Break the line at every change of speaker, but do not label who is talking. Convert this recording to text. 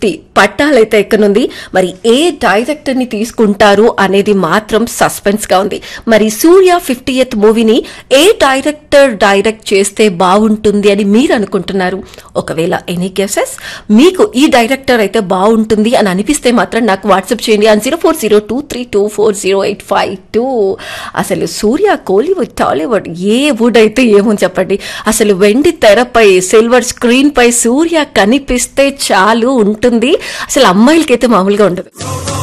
fifty పట్టాలైతే ఎక్కనుంది మరి ఏ director ని తీసుకుంటారు అనేది మాత్రం సస్పెన్స్ గా ఉంది మరి సూర్య ఫిఫ్టీ ఎత్ మూవీని ఏ డైరెక్టర్ డైరెక్ట్ చేస్తే బాగుంటుంది అని మీరు అనుకుంటున్నారు ఒకవేళ ఎనీ గెసెస్ మీకు ఈ డైరెక్టర్ అయితే బాగుంటుంది అని అనిపిస్తే మాత్రం నాకు వాట్సాప్ చేయండి అని zero four zero two three two four zero eight five two అసలు సూర్య కోలీవుడ్ టాలీవుడ్ ఏ వుడ్ అయితే ఏమో చెప్పండి అసలు వెండి తెరపై సిల్వర్ స్క్రీన్ పై సూర్య కనిపిస్తే చాలు ఉంటుంది అసలు అమ్మాయిలకైతే మామూలుగా ఉండదు